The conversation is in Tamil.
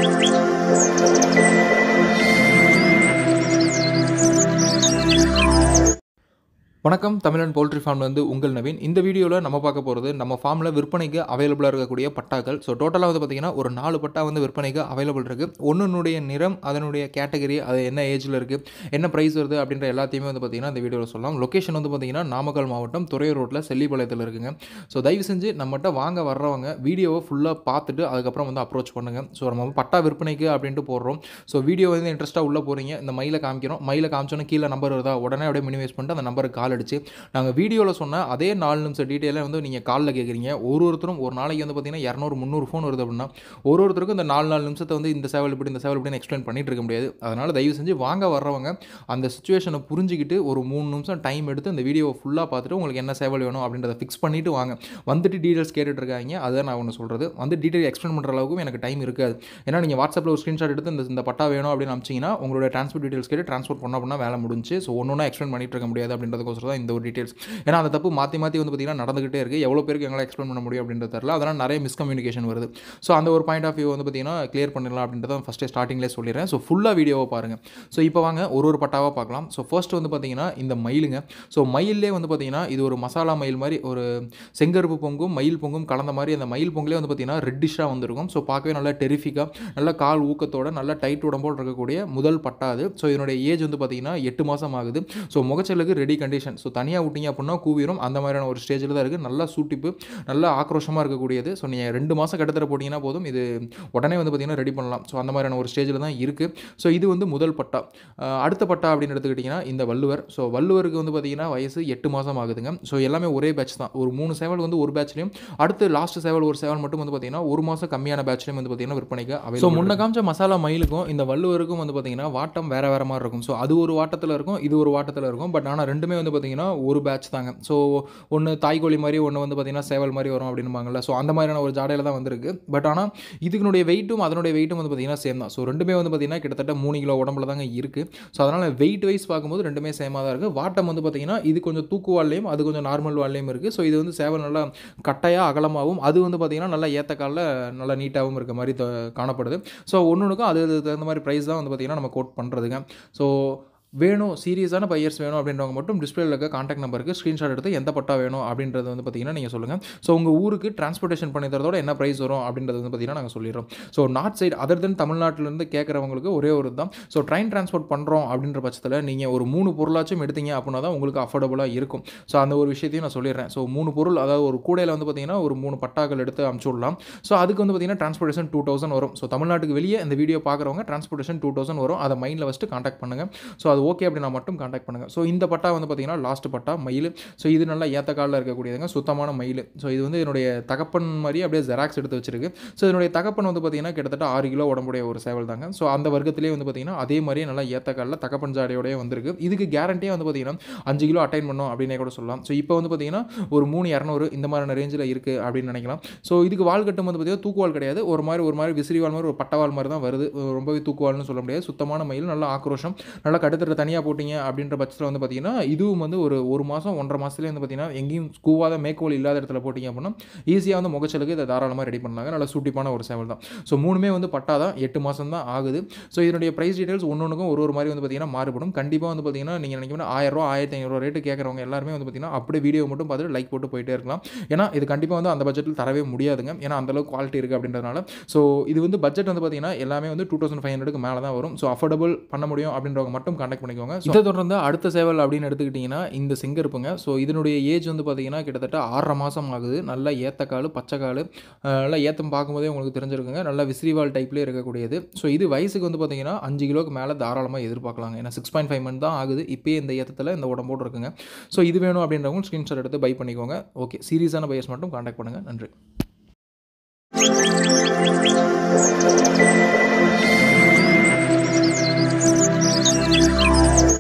வணக்கம் தமிழன் போல்ட்ரி ஃபார்ம் வந்து உங்கள் நவீன் இந்த வீடியோவில் நம்ம பார்க்க போகிறது நம்ம ஃபார்மில் விற்பனைக்கு அவைலபிளாக இருக்கக்கூடிய பட்டாக்கள் ஸோ டோட்டலாக வந்து பார்த்திங்கன்னா ஒரு நாலு பட்டா வந்து விற்பனைக்கு அவைலபிள் இருக்குது ஒன்றுனுடைய நிறம் அதனுடைய கேட்டகரி அது என்ன ஏஜில் இருக்குது என்ன ப்ரைஸ் வருது அப்படின்ற எல்லாத்தையுமே வந்து பார்த்திங்கன்னா இந்த வீடியோவில் சொல்லலாம் லொக்கேஷன் வந்து பார்த்திங்கன்னா நாமக்கல் மாவட்டம் துறையூர் ரோட்டில் செல்லிப்பாளையத்தில் இருக்குங்க ஸோ தயவு செஞ்சு நம்மகிட்ட வாங்க வர்றவங்க வீடியோவை ஃபுல்லாக பார்த்துட்டு அதுக்கப்புறம் வந்து அப்ரோச் பண்ணுங்கள் ஸோ நம்ம பட்டா விற்பனைக்கு அப்படின்ட்டு போடுறோம் ஸோ வீடியோ வந்து இன்ட்ரெஸ்ட்டாக உள்ளே போகிறீங்க இந்த மயிலை காமிக்கிறோம் மயிலை காமிச்சோன்னே கீழே நம்பர் வருதா உடனே அப்படியே மினிமைஸ் பண்ணிட்டு அந்த நம்பருக்கு கால் அடிச்சு நாங்கள் வீடியோவில் சொன்ன அதே நாலு நிமிஷம் டீட்டெயிலாக வந்து நீங்கள் காலில் கேட்குறீங்க ஒரு ஒருத்தரும் ஒரு நாளைக்கு வந்து பார்த்தீங்கன்னா இரநூறு முந்நூறு ஃபோன் வருது அப்படின்னா ஒரு ஒருத்தருக்கும் இந்த நாலு நாலு நிமிஷத்தை வந்து இந்த சேவல் இப்படி இந்த சேவல் இப்படின்னு எக்ஸ்பிளைன் பண்ணிட்டு இருக்க முடியாது அதனால் தயவு செஞ்சு வாங்க வர்றவங்க அந்த சுச்சுவேஷனை புரிஞ்சுக்கிட்டு ஒரு மூணு நிமிஷம் டைம் எடுத்து அந்த வீடியோவை ஃபுல்லாக பார்த்துட்டு உங்களுக்கு என்ன சேவல் வேணும் அப்படின்றத ஃபிக்ஸ் பண்ணிவிட்டு வாங்க வந்துட்டு டீட்டெயில்ஸ் கேட்டுட்டு இருக்காங்க அதுதான் நான் ஒன்று சொல்கிறது வந்து டீட்டெயில் எக்ஸ்பிளைன் பண்ணுற அளவுக்கும் எனக்கு டைம் இருக்காது ஏன்னா நீங்கள் வாட்ஸ்அப்பில் ஒரு ஸ்க்ரீன்ஷாட் எடுத்து இந்த இந்த பட்டா வேணும் அப்படின்னு அமிச்சிங்கன்னா உங்களோட ட்ரான்ஸ்போர்ட் டீட்டெயில்ஸ் கேட்டு ட்ரான்ஸ்போர்ட் பண்ண அப்படின்னா வேலை முடிஞ்சு ஸோ ஒன்று ஒன்றா எக்ஸ்பிளைன் பண்ணிட்டு இருக்க முடியாது அப்படின்றதுக்கோசரம் தான் இந்த ஒரு டீட்டெயில்ஸ் ஏன்னா அந்த தப்பு மாற்றி மாற்றி வந்து பார்த்திங்கன்னா நடந்துகிட்டே இருக்குது எவ்வளோ பேருக்கு எங்களால் எக்ஸ்பிளைன் பண்ண முடியும் அப்படின்றது தெரியல அதனால் நிறைய மிஸ்கம்யூனிகேஷன் வருது ஸோ அந்த ஒரு பாயிண்ட் ஆஃப் வியூ வந்து பார்த்திங்கன்னா கிளியர் பண்ணிடலாம் அப்படின்றத ஃபஸ்ட்டே ஸ்டார்டிங்லேயே சொல்லிடுறேன் ஸோ ஃபுல்லாக வீடியோவை பாருங்கள் ஸோ இப்போ வாங்க ஒரு ஒரு பட்டாவாக பார்க்கலாம் ஸோ ஃபர்ஸ்ட் வந்து பார்த்திங்கன்னா இந்த மயிலுங்க ஸோ மயிலே வந்து பார்த்திங்கன்னா இது ஒரு மசாலா மயில் மாதிரி ஒரு செங்கருப்பு பொங்கும் மயில் பொங்கும் கலந்த மாதிரி அந்த மயில் பொங்கலே வந்து பார்த்திங்கன்னா ரெட்டிஷாக வந்திருக்கும் ஸோ பார்க்கவே நல்லா டெரிஃபிக்காக நல்ல கால் ஊக்கத்தோட நல்ல டைட் உடம்போடு இருக்கக்கூடிய முதல் பட்டா அது ஸோ இதனுடைய ஏஜ் வந்து பார்த்திங்கன்னா எட்டு மாதம் ஆகுது ஸோ முகச்சலுக்கு ரெடி கண்டிஷன் ஸோ தனியாக விட்டீங்க அப்படின்னா கூவிரும் அந்த மாதிரியான ஒரு ஸ்டேஜில் தான் இருக்குது நல்லா சூட்டிப்பு நல்லா ஆக்ரோஷமாக இருக்கக்கூடியது ஸோ நீங்கள் ரெண்டு மாதம் கிட்டத்தட்ட போட்டிங்கன்னா போதும் இது உடனே வந்து பார்த்திங்கன்னா ரெடி பண்ணலாம் ஸோ அந்த மாதிரியான ஒரு ஸ்டேஜில் தான் இருக்குது ஸோ இது வந்து முதல் பட்டா அஹ் அடுத்த பட்டா அப்படின்னு எடுத்துக்கிட்டிங்கன்னா இந்த வள்ளுவர் ஸோ வள்ளுவருக்கு வந்து பார்த்திங்கன்னா வயசு எட்டு மாதம் ஆகுதுங்க ஸோ எல்லாமே ஒரே பேட்ச் தான் ஒரு மூணு சேவல் வந்து ஒரு பேட்ச்லையும் அடுத்து லாஸ்ட் சேவல் ஒரு சேவல் மட்டும் வந்து பார்த்திங்கன்னா ஒரு மாதம் கம்மியான பேட்ச்லையும் வந்து பார்த்திங்கன்னா விற்பனைக்கு ஸோ முன்ன காமிச்ச மசாலா மயிலுக்கும் இந்த வள்ளுவருக்கும் வந்து பார்த்திங்கன்னா வாட்டம் வேறு வேறு மாதிரி இருக்கும் ஸோ அது ஒரு வாட்டத்தில் இருக்கும் இது ஒரு வாட்டத்தில் இருக்கும் பட் ஆனால் ரெண்டுமே வந்து பார்த்திங்கன்னா ஒரு பேட்ச் தாங்க ஸோ ஒன்று தாய்கோழி மாதிரி ஒன்று வந்து பார்த்திங்கன்னா சேவல் மாதிரி வரும் அப்படின்பாங்கல்ல ஸோ அந்த மாதிரியான ஒரு ஜாடையில் தான் வந்திருக்கு பட் ஆனால் இதுக்குனுடைய வெயிட்டும் அதனுடைய வெயிட்டும் வந்து பார்த்திங்கன்னா சேம் தான் ஸோ ரெண்டுமே வந்து பார்த்திங்கன்னா கிட்டத்தட்ட மூணு கிலோ உடம்புல தாங்க இருக்குது ஸோ அதனால் வெயிட் வைஸ் பார்க்கும்போது ரெண்டுமே சேமாக தான் இருக்குது வாட்டம் வந்து பார்த்திங்கன்னா இது கொஞ்சம் தூக்கு வால்லையும் அது கொஞ்சம் நார்மல் வால்லையும் இருக்குது ஸோ இது வந்து சேவல் நல்லா கட்டையாக அகலமாகவும் அது வந்து பார்த்திங்கன்னா நல்லா ஏற்ற காலில் நல்லா நீட்டாகவும் இருக்க மாதிரி த- காணப்படுது ஸோ ஒன்று ஒன்றுக்கும் அது அதுக்கு தகுந்த மாதிரி ப்ரைஸ் தான் வந்து பார்த்திங்கன்னா நம்ம கோட் பண்ணுறதுங்க ஸோ வேணும் சீரியஸான பையர்ஸ் வேணும் அப்படின்றவங்க மட்டும் டிஸ்பிளேல இருக்க காண்டாக்ட் நம்பருக்கு ஸ்க்ரீன்ஷாட் எடுத்து எந்த பட்டா வேணும் அப்படின்றது வந்து பார்த்தீங்கன்னா நீங்கள் சொல்லுங்கள் ஸோ உங்கள் ஊருக்கு டிரான்ஸ்போர்ட்டேஷன் பண்ணி தரதோட என்ன ப்ரைஸ் வரும் அப்படின்றது வந்து பார்த்தீங்கன்னா நாங்கள் சொல்லிடுறோம் ஸோ நார்த் சைடு அதர் தென் தமிழ்நாட்டிலேருந்து கேட்குறவங்களுக்கு ஒரே ஒரு தான் ஸோ ட்ரெயின் டிரான்ஸ்போர்ட் பண்ணுறோம் அப்படின்ற பட்சத்தில் நீங்கள் ஒரு மூணு பொருளாச்சும் எடுத்தீங்க அப்படின்னா தான் உங்களுக்கு அஃபோர்டபுளாக இருக்கும் ஸோ அந்த ஒரு விஷயத்தையும் நான் சொல்லிடுறேன் ஸோ மூணு பொருள் அதாவது ஒரு கூடையில் வந்து பார்த்தீங்கன்னா ஒரு மூணு பட்டாக்கள் எடுத்து அமுச்சு விடலாம் ஸோ அதுக்கு வந்து பார்த்தீங்கன்னா டிரான்ஸ்போர்ட்டேஷன் டூ தௌசண்ட் வரும் ஸோ தமிழ்நாட்டுக்கு வெளியே இந்த வீடியோ பார்க்குறவங்க டிரான்ஸ்போர்ட்டேஷன் டூ தௌசண்ட் வரும் அதை மைண்டில் வச்சுட்டு காண்டாக்ட் பண்ணுங்கள் ஸோ அது ஓகே அப்படின்னா மட்டும் காண்டாக்ட் பண்ணுங்கள் ஸோ இந்த பட்டா வந்து பார்த்தீங்கன்னா லாஸ்ட் பட்டா மயில் ஸோ இது நல்லா ஏத்த காலில் இருக்கக்கூடியதுங்க சுத்தமான மயில் ஸோ இது வந்து என்னுடைய தகப்பன் மாதிரி அப்படியே ஜெராக்ஸ் எடுத்து வச்சிருக்கு ஸோ இதனுடைய தகப்பன் வந்து பார்த்தீங்கன்னா கிட்டத்தட்ட ஆறு கிலோ உடம்புடைய ஒரு சேவல் தாங்க ஸோ அந்த வர்க்கத்திலே வந்து பார்த்தீங்கன்னா அதே மாதிரியே நல்லா ஏத்த காலில் தகப்பன் ஜாடையோடய வந்திருக்கு இதுக்கு கேரண்டியாக வந்து பார்த்தீங்கன்னா அஞ்சு கிலோ அட்டைன் பண்ணோம் அப்படின்னே கூட சொல்லலாம் ஸோ இப்போ வந்து பார்த்தீங்கன்னா ஒரு மூணு இரநூறு இந்த மாதிரியான ரேஞ்சில் இருக்குது அப்படின்னு நினைக்கலாம் ஸோ இதுக்கு வால் கட்டும் வந்து பார்த்தீங்கன்னா தூக்குவால் கிடையாது ஒரு மாதிரி ஒரு மாதிரி விசிறிவால் மாதிரி ஒரு பட்டவால் மாதிரி தான் வருது ரொம்பவே தூக்குவால்னு சொல்ல முடியாது சுத்தமான மயில் நல்லா ஆக்ரோஷம் நல்லா கடுத்துட்டு தனியாக போட்டிங்க அப்படின்ற பட்சத்தில் வந்து பார்த்தீங்கன்னா இதுவும் வந்து ஒரு ஒரு மாதம் ஒன்றரை மாதத்துலேயே வந்து பார்த்தீங்கன்னா எங்கேயும் ஸ்கூவாத மேக்கோல் இல்லாத இடத்துல போட்டிங்க அப்படின்னா ஈஸியாக வந்து முகச்சலுக்கு இதை தாராளமாக ரெடி பண்ணாங்க நல்லா சூட்டிப்பான ஒரு சேவல் தான் ஸோ மூணுமே வந்து பட்டா தான் எட்டு மாதம் தான் ஆகுது ஸோ இதனுடைய ப்ரைஸ் டீடைல்ஸ் ஒன்று ஒன்றுக்கும் ஒரு ஒரு மாதிரி வந்து பார்த்தீங்கன்னா மாறுபடும் கண்டிப்பாக வந்து பார்த்தீங்கன்னா நீங்கள் நினைக்கணும் ஆயிரரூவா ஆயிரத்தி ஐநூறுரூவா ரேட்டு கேட்குறவங்க எல்லாருமே வந்து பார்த்தீங்கன்னா அப்படியே வீடியோ மட்டும் பார்த்துட்டு லைக் போட்டு போயிட்டே இருக்கலாம் ஏன்னா இது கண்டிப்பாக வந்து அந்த பட்ஜெட்டில் தரவே முடியாதுங்க ஏன்னா அந்தளவுக்கு குவாலிட்டி இருக்குது அப்படின்றதுனால ஸோ இது வந்து பட்ஜெட் வந்து பார்த்தீங்கன்னா எல்லாமே வந்து டூ தௌசண்ட் ஃபைவ் ஹண்ட்ரடுக்கு மேலே தான் வரும் ஸோ அஃபோர்டபுள் பண்ண முடியும் அப்படின்றவங்க மட்டும் கான்டாக்ட் பண்ணிக்கோங்க இதை தொடர்ந்து அடுத்த சேவல் அப்படின்னு எடுத்துக்கிட்டிங்கன்னா இந்த செங்கருப்புங்க ஸோ இதனுடைய ஏஜ் வந்து பார்த்தீங்கன்னா கிட்டத்தட்ட ஆறரை மாதம் ஆகுது நல்லா ஏத்தக்கால் பச்சைக்கால் நல்லா ஏத்தம் பார்க்கும்போதே உங்களுக்கு தெரிஞ்சிருக்குங்க நல்லா விசிறிவால் டைப்லேயே இருக்கக்கூடியது ஸோ இது வயசுக்கு வந்து பார்த்தீங்கன்னா அஞ்சு கிலோக்கு மேலே தாராளமாக எதிர்பார்க்கலாங்க ஏன்னா சிக்ஸ் பாயிண்ட் ஃபைவ் மந்த் தான் ஆகுது இப்போயே இந்த ஏத்தத்தில் இந்த உடம்போடு இருக்குங்க ஸோ இது வேணும் அப்படின்றவங்க ஸ்க்ரீன்ஷாட் எடுத்து பை பண்ணிக்கோங்க ஓகே சீரியஸான பையர்ஸ் மட்டும் கான்டாக்ட் பண்ணுங்கள் நன்றி